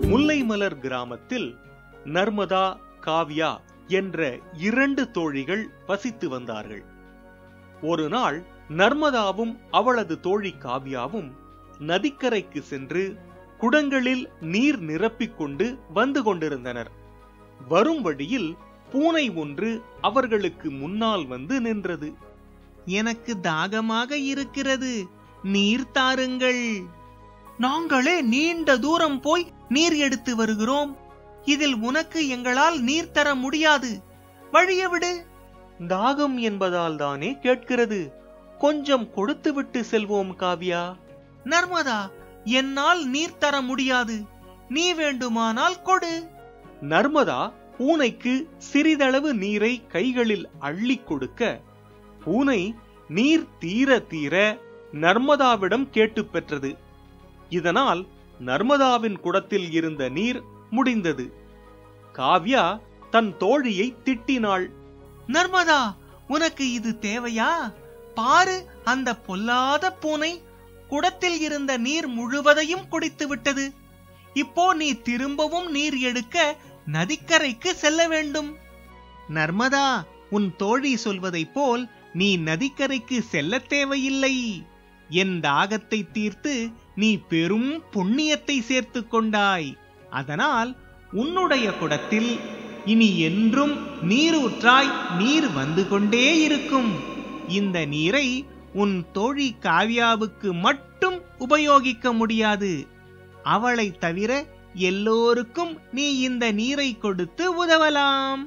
முல்லைமலர் கிராமத்தில் நர்மதா காவ்யா என்ற இரண்டு தோழிகள் வசித்து வந்தார்கள் ஒரு நாள் நர்மதாவும் அவளது தோழி காவ்யாவும் நதிக்கரைக்கு சென்று குடங்களில் நீர் நிரப்பிக் கொண்டு வந்து கொண்டிருந்தனர் வரும் வழியில் பூனை ஒன்று அவர்களுக்கு முன்னால் வந்து நின்றது எனக்கு தாகமாக இருக்கிறது நீர் தாருங்கள் நாங்களே நீண்ட தூரம் போய் நீர் எடுத்து வருகிறோம் இதில் உனக்கு எங்களால் நீர் தர முடியாது வழிய விடு தாகம் என்பதால் தானே கேட்கிறது கொஞ்சம் கொடுத்துவிட்டு செல்வோம் காவ்யா நர்மதா என்னால் நீர் தர முடியாது நீ வேண்டுமானால் கொடு நர்மதா பூனைக்கு சிறிதளவு நீரை கைகளில் அள்ளிக் கொடுக்க பூனை நீர் தீர தீர நர்மதாவிடம் கேட்டுப் பெற்றது இதனால் நர்மதாவின் குடத்தில் இருந்த நீர் முடிந்தது காவ்யா தன் தோழியை திட்டினாள் நர்மதா உனக்கு இது தேவையா பாரு அந்த பொல்லாத பூனை குடத்தில் இருந்த நீர் முழுவதையும் குடித்து விட்டது இப்போ நீ திரும்பவும் நீர் எடுக்க நதிக்கரைக்கு செல்ல வேண்டும் நர்மதா உன் தோழி சொல்வதைப் போல் நீ நதிக்கரைக்கு செல்லத் தேவையில்லை என் தாகத்தை தீர்த்து நீ பெரும் புண்ணியத்தை சேர்த்துக் கொண்டாய் அதனால் உன்னுடைய குடத்தில் இனி என்றும் நீரூற்றாய் நீர் வந்து கொண்டே இருக்கும் இந்த நீரை உன் தோழி காவ்யாவுக்கு மட்டும் உபயோகிக்க முடியாது அவளை தவிர எல்லோருக்கும் நீ இந்த நீரை கொடுத்து உதவலாம்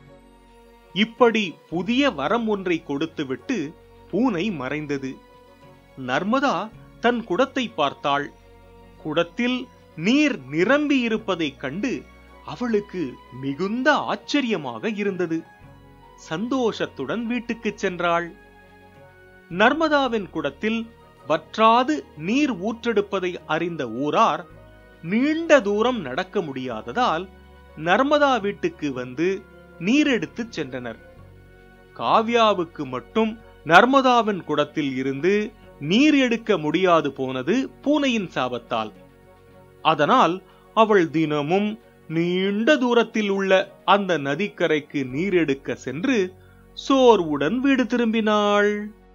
இப்படி புதிய வரம் ஒன்றை கொடுத்துவிட்டு பூனை மறைந்தது நர்மதா தன் குடத்தை பார்த்தாள் குடத்தில் நீர் நிரம்பி இருப்பதைக் கண்டு அவளுக்கு மிகுந்த ஆச்சரியமாக இருந்தது சந்தோஷத்துடன் வீட்டுக்குச் சென்றாள் நர்மதாவின் குடத்தில் வற்றாது நீர் ஊற்றெடுப்பதை அறிந்த ஊரார் நீண்ட தூரம் நடக்க முடியாததால் நர்மதா வீட்டுக்கு வந்து நீர் எடுத்துச் சென்றனர் காவ்யாவுக்கு மட்டும் நர்மதாவின் குடத்தில் இருந்து நீர் எடுக்க முடியாது போனது பூனையின் சாபத்தால் அதனால் அவள் தினமும் நீண்ட தூரத்தில் உள்ள அந்த நதிக்கரைக்கு நீர் எடுக்க சென்று சோர்வுடன் வீடு திரும்பினாள்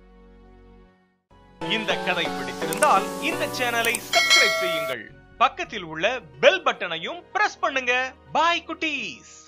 இந்த கதை பிடித்திருந்தால் இந்த சேனலை சப்ஸ்கிரைப் செய்யுங்கள் பக்கத்தில் உள்ள பெல் பட்டனையும் பிரஸ் பண்ணுங்க பாய் குட்டீஸ்